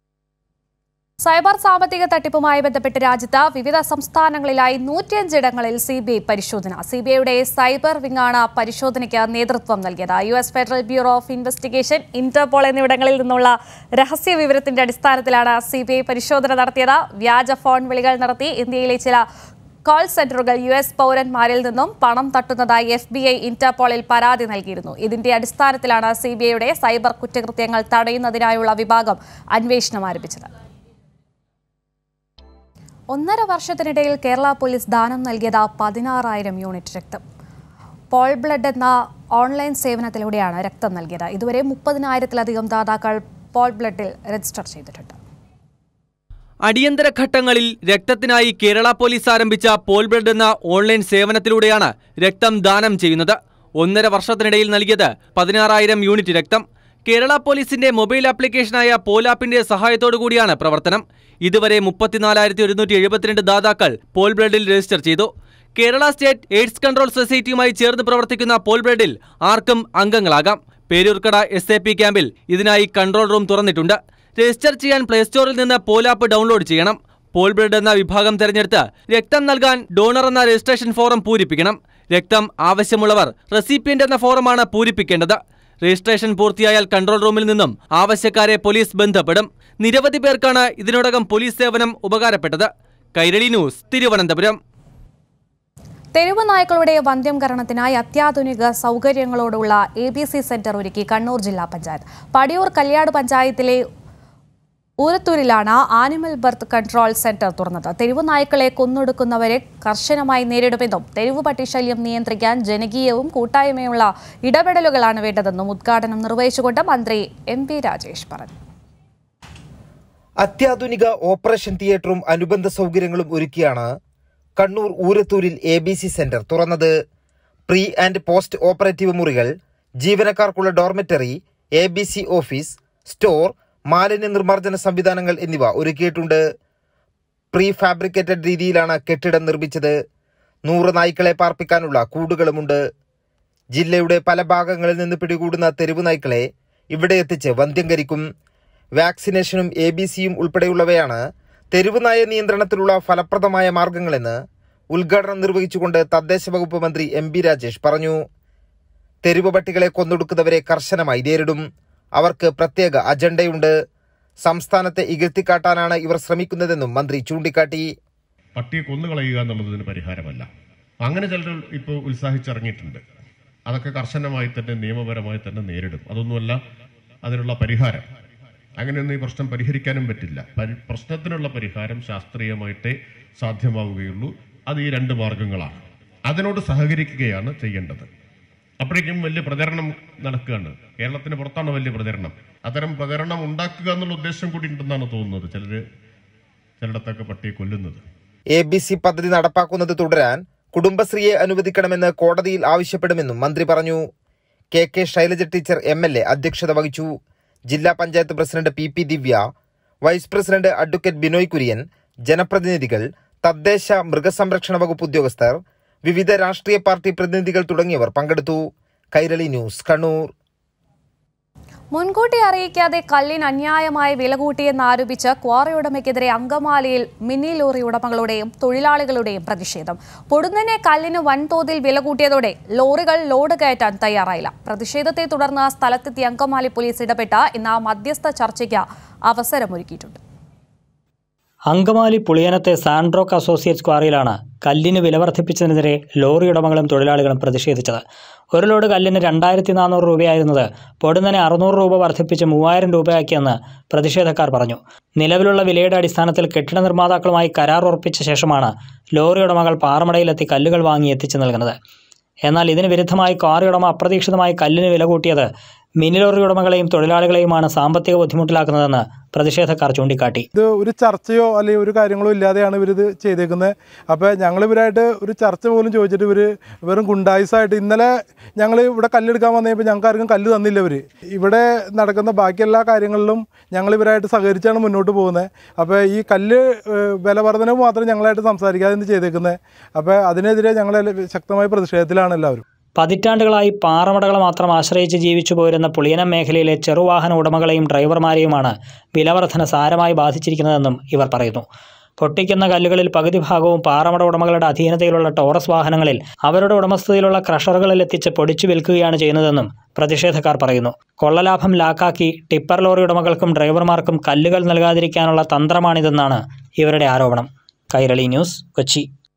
സൈബർ സാമ്പത്തിക തട്ടിപ്പുമായി ബന്ധപ്പെട്ട് രാജ്യത്ത് വിവിധ സംസ്ഥാനങ്ങളിലായി നൂറ്റിയഞ്ചിടങ്ങളിൽ സി ബി ഐ പരിശോധന സി ബി ഐയുടെ സൈബർ വിങ്ങാണ് പരിശോധനയ്ക്ക് നേതൃത്വം നൽകിയത് U S federal bureau of investigation Interpol എന്നിവിടങ്ങളിൽ നിന്നുള്ള രഹസ്യ വിവരത്തിന്റെ അടിസ്ഥാനത്തിലാണ് സി ബി ഐ പരിശോധന നടത്തിയത് വ്യാജ ഫോൺ വിളികൾ നടത്തി ഇന്ത്യയിലെ ചില കോൾ സെന്ററുകൾ യു എസ് പൗരന്മാരിൽ നിന്നും പണം തട്ടുന്നതായി എഫ് ബി ഐ ഇന്റർപോളിൽ പരാതി നൽകിയിരുന്നു ഇതിന്റെ അടിസ്ഥാനത്തിലാണ് സി ബി ഐയുടെ സൈബർ കുറ്റകൃത്യങ്ങൾ തടയുന്നതിനായുള്ള വിഭാഗം അന്വേഷണം ആരംഭിച്ചത് ഒന്നര വർഷത്തിനിടയിൽ കേരള പോലീസ് ദാനം നൽകിയത് പതിനാറായിരം യൂണിറ്റ് രക്തം പോൾ ബ്ലഡ് എന്ന ഓൺലൈൻ സേവനത്തിലൂടെയാണ് രക്തം നൽകിയത് ഇതുവരെ മുപ്പതിനായിരത്തിലധികം ദാതാക്കൾ പോൾ ബ്ലഡിൽ രജിസ്റ്റർ ചെയ്തിട്ടുണ്ട് അടിയന്തര ഘട്ടങ്ങളിൽ രക്തത്തിനായി കേരള പോലീസ് ആരംഭിച്ച പോൾ ബ്ലഡ് എന്ന ഓൺലൈൻ സേവനത്തിലൂടെയാണ് രക്തം ദാനം ചെയ്യുന്നത് ഒന്നര വർഷത്തിനിടയിൽ നൽകിയത് പതിനാറായിരം യൂണിറ്റ് രക്തം കേരള പോലീസിന്റെ മൊബൈൽ ആപ്ലിക്കേഷനായ പോലാപ്പിന്റെ സഹായത്തോടുകൂടിയാണ് പ്രവർത്തനം ഇതുവരെ മുപ്പത്തിനാലായിരത്തി ഒരുന്നൂറ്റി എഴുപത്തിരണ്ട് ദാതാക്കൾ പോൾ ബ്ലഡിൽ രജിസ്റ്റർ ചെയ്തു കേരള സ്റ്റേറ്റ് എയ്ഡ്സ് കൺട്രോൾ സൊസൈറ്റിയുമായി ചേർന്ന് പ്രവർത്തിക്കുന്ന പോൾ ബ്ലഡിൽ ആർക്കും അംഗങ്ങളാകാം പേരൂർക്കട എസ് എ പി ക്യാമ്പിൽ ഇതിനായി കൺട്രോൾ റൂം തുറന്നിട്ടുണ്ട് രജിസ്റ്റർ ചെയ്യാൻ പ്ലേ സ്റ്റോറിൽ നിന്ന് പോലാപ്പ് ഡൗൺലോഡ് ചെയ്യണം പോൾ ബ്ലഡ് എന്ന വിഭാഗം തെരഞ്ഞെടുത്ത് രക്തം നൽകാൻ ഡോണർ എന്ന രജിസ്ട്രേഷൻ ഫോറം പൂരിപ്പിക്കണം രക്തം ആവശ്യമുള്ളവർ റെസിപ്പിയന്റ് എന്ന ഫോറമാണ് പൂരിപ്പിക്കേണ്ടത് രജിസ്ട്രേഷൻ പൂർത്തിയായാൽ കൺട്രോൾ റൂമിൽ നിന്നും ആവശ്യക്കാരെ പോലീസ് ബന്ധപ്പെടും നിരവധി പേർക്കാണ് ഇതിനോടകം പോലീസ് സേവനം ഉപകാരപ്പെട്ടത് കൈരളി ന്യൂസ് തിരുവനന്തപുരം തെരുവ് നായ്ക്കളുടെ വന്ധ്യംകരണത്തിനായി അത്യാധുനിക സൗകര്യങ്ങളോടുള്ള എ ബി സി സെന്റർ ഒരുക്കി കണ്ണൂർ ജില്ലാ പഞ്ചായത്ത് പടിയൂർ കല്യാട് പഞ്ചായത്തിലെ ഊരത്തൂരിലാണ് ആനിമൽ ബർത്ത് കൺട്രോൾ സെന്റർ തുറന്നത് തെരുവ് നായ്ക്കളെ കൊന്നൊടുക്കുന്നവരെ കർശനമായി നേരിടുമെന്നും തെരുവ് പട്ടിശല്യം നിയന്ത്രിക്കാൻ ജനകീയവും കൂട്ടായ്മയുള്ള ഇടപെടലുകളാണ് വേണ്ടതെന്നും ഉദ്ഘാടനം നിർവഹിച്ചുകൊണ്ട് മന്ത്രി എം പി രാജേഷ് പറഞ്ഞു അത്യാധുനിക ഓപ്പറേഷൻ തിയേറ്ററും അനുബന്ധ സൗകര്യങ്ങളും ഒരുക്കിയാണ് കണ്ണൂർ ഊരത്തൂരിൽ എ ബി സി സെന്റർ തുറന്നത് പ്രീ ആൻഡ് പോസ്റ്റ് ഓപ്പറേറ്റീവ് മുറികൾ ജീവനക്കാർക്കുള്ള dormitory A B C office store മാലിന്യ നിർമ്മാർജ്ജന സംവിധാനങ്ങൾ എന്നിവ ഒരുക്കിയിട്ടുണ്ട് പ്രീ ഫാബ്രിക്കേറ്റഡ് രീതിയിലാണ് കെട്ടിടം നിർമ്മിച്ചത് നൂറ് നായ്ക്കളെ പാർപ്പിക്കാനുള്ള കൂടുകളുമുണ്ട് ജില്ലയുടെ പല ഭാഗങ്ങളിൽ നിന്ന് പിടികൂടുന്ന തെരുവ് നായ്ക്കളെ ഇവിടെ എത്തിച്ച് വന്ധ്യംകരിക്കും വാക്സിനേഷനും എ ബി സിയും ഉൾപ്പെടെയുള്ളവയാണ് തെരുവ് നായ നിയന്ത്രണത്തിലുള്ള ഫലപ്രദമായ മാർഗങ്ങളെന്ന് ഉദ്ഘാടനം നിർവഹിച്ചുകൊണ്ട് തദ്ദേശ വകുപ്പ് മന്ത്രി എം ബി രാജേഷ് പറഞ്ഞു തെരുവ് പട്ടികളെ കൊന്നൊടുക്കുന്നവരെ കർശനമായി നേരിടും അവർക്ക് പ്രത്യേക അജണ്ടയുണ്ട് സംസ്ഥാനത്തെ ഇകഴ്ത്തിക്കാട്ടാനാണ് ഇവർ ശ്രമിക്കുന്നതെന്നും മന്ത്രി ചൂണ്ടിക്കാട്ടി പട്ടിയെ കൊന്നുകളയുക എന്നുള്ളതിന് പരിഹാരമല്ല അങ്ങനെ ചിലർ ഇപ്പോൾ ഉത്സാഹിച്ചിറങ്ങിയിട്ടുണ്ട് അതൊക്കെ കർശനമായി തന്നെ നിയമപരമായി തന്നെ നേരിടും അതൊന്നുമല്ല അതിനുള്ള പരിഹാരം അങ്ങനെയൊന്നും ഈ പ്രശ്നം പരിഹരിക്കാനും പറ്റില്ല പരി- പ്രശ്നത്തിനുള്ള പരിഹാരം ശാസ്ത്രീയമായിട്ടേ സാധ്യമാവുകയുള്ളൂ അത് ഈ രണ്ട് മാർഗങ്ങളാണ് അതിനോട് സഹകരിക്കുകയാണ് ചെയ്യേണ്ടത് അപ്പോഴേക്കും വലിയ പ്രചരണം നടക്കുകയാണ് കേരളത്തിന് പുറത്താണ് വലിയ പ്രചരണം അത്തരം പ്രചരണം ഉണ്ടാക്കുക എന്നുള്ള ഉദ്ദേശം കൂടി ഉണ്ടെന്നാണ് തോന്നുന്നത് ചിലർ ചിലയിടത്തൊക്കെ പട്ടിയെ കൊല്ലുന്നത് എ ബി സി പദ്ധതി നടപ്പാക്കുന്നത് തുടരാൻ കുടുംബശ്രീയെ അനുവദിക്കണമെന്ന് കോടതിയിൽ ആവശ്യപ്പെടുമെന്നും മന്ത്രി പറഞ്ഞു K K Shailaja teacher M L A അധ്യക്ഷത വഹിച്ചു ജില്ലാ panchayat president P P Divya vice president advocate Binoy Kurian ജനപ്രതിനിധികൾ തദ്ദേശ മൃഗസംരക്ഷണ വകുപ്പ് ഉദ്യോഗസ്ഥർ വിവിധ രാഷ്ട്രീയ പാർട്ടി പ്രതിനിധികൾ തുടങ്ങിയവർ പങ്കെടുത്തു കൈരളി ന്യൂസ് കണ്ണൂർ മുൻകൂട്ടി അറിയിക്കാതെ കല്ലിന് അന്യായമായ വില കൂട്ടിയെന്നാരോപിച്ച് ക്വാറി ഉടമയ്ക്കെതിരെ അങ്കമാലിയിൽ മിനി ലോറി ഉടമകളുടെയും തൊഴിലാളികളുടെയും പ്രതിഷേധം പൊടുന്നനെ കല്ലിന് വൻതോതിൽ വില കൂട്ടിയതോടെ ലോറികൾ ലോഡ് കയറ്റാൻ തയ്യാറായില്ല പ്രതിഷേധത്തെ തുടർന്ന് സ്ഥലത്തെത്തിയ അങ്കമാലി പോലീസ് ഇടപെട്ട് ഇന്ന് മധ്യസ്ഥ ചർച്ചയ്ക്ക് അവസരമൊരുക്കിയിട്ടുണ്ട് അങ്കമാലി പുളിയനത്തെ സാൻഡ്രോക്ക് അസോസിയേറ്റ്സ് ക്വാറിയിലാണ് കല്ലിന് വില വർദ്ധിപ്പിച്ചതിനെതിരെ ലോറി ഉടമകളും തൊഴിലാളികളും പ്രതിഷേധിച്ചത് ഒരു ലോഡ് കല്ലിന് രണ്ടായിരത്തി നാനൂറ് രൂപയായിരുന്നത് പൊടുന്നനെ അറുന്നൂറ് രൂപ വർദ്ധിപ്പിച്ച് മൂവായിരം രൂപയാക്കിയെന്ന് പ്രതിഷേധക്കാർ പറഞ്ഞു നിലവിലുള്ള വിലയുടെ അടിസ്ഥാനത്തിൽ കെട്ടിട നിർമ്മാതാക്കളുമായി കരാർ ഉറപ്പിച്ച ശേഷമാണ് ലോറി ഉടമകൾ പാറമടയിലെത്തി കല്ലുകൾ വാങ്ങി എത്തിച്ചു നൽകുന്നത് എന്നാൽ ഇതിന് വിരുദ്ധമായി ക്വാറി ഉടമ അപ്രതീക്ഷിതമായി കല്ലിന് വില കൂട്ടിയത് മിനി ലോറി ഉടമകളെയും തൊഴിലാളികളെയുമാണ് സാമ്പത്തിക ബുദ്ധിമുട്ടിലാക്കുന്നതെന്ന് പ്രതിഷേധക്കാർ ചൂണ്ടിക്കാട്ടി ഇത് ഒരു ചർച്ചയോ അല്ലെങ്കിൽ ഒരു കാര്യങ്ങളോ ഇല്ലാതെയാണ് ഇവരിത് ചെയ്തേക്കുന്നത് അപ്പോൾ ഞങ്ങൾ ഇവരായിട്ട് ഒരു ചർച്ച പോലും ചോദിച്ചിട്ട് ഇവർ വെറും ഗുണ്ടായിസായിട്ട് ഇന്നലെ ഞങ്ങൾ ഇവിടെ കല്ലെടുക്കാൻ വന്നു കഴിഞ്ഞപ്പോൾ ഞങ്ങൾക്ക് ആർക്കും കല്ല് തന്നില്ല ഇവർ ഇവിടെ നടക്കുന്ന ബാക്കി എല്ലാ കാര്യങ്ങളിലും ഞങ്ങൾ ഇവരായിട്ട് സഹകരിച്ചാണ് മുന്നോട്ട് പോകുന്നത് അപ്പോൾ ഈ കല്ല് ഏഹ്, വില വർധനവ് മാത്രം ഞങ്ങളായിട്ട് സംസാരിക്കാതെ ഇന്ന് ചെയ്തേക്കുന്നത് അപ്പോൾ അതിനെതിരെ ഞങ്ങൾ ശക്തമായ പ്രതിഷേധത്തിലാണ് എല്ലാവരും പതിറ്റാണ്ടുകളായി പാറമടകൾ മാത്രം ആശ്രയിച്ച് ജീവിച്ചു പോരുന്ന പുളിയനം മേഖലയിലെ ചെറുവാഹന ഉടമകളെയും ഡ്രൈവർമാരെയുമാണ് വിലവർധന സാരമായി ബാധിച്ചിരിക്കുന്നതെന്നും ഇവർ പറയുന്നു പൊട്ടിക്കുന്ന കല്ലുകളിൽ പകുതി ഭാഗവും പാറമട ഉടമകളുടെ അധീനതയിലുള്ള ടോറസ് വാഹനങ്ങളിൽ അവരുടെ ഉടമസ്ഥതയിലുള്ള ക്രഷറുകളിൽ എത്തിച്ച് പൊടിച്ചു വിൽക്കുകയാണ് ചെയ്യുന്നതെന്നും പ്രതിഷേധക്കാർ പറയുന്നു കൊള്ളലാഭം ലാക്കാക്കി ടിപ്പർ ലോറി ഉടമകൾക്കും ഡ്രൈവർമാർക്കും കല്ലുകൾ നൽകാതിരിക്കാനുള്ള തന്ത്രമാണിതെന്നാണ് ഇവരുടെ ആരോപണം കൈരളി ന്യൂസ് കൊച്ചി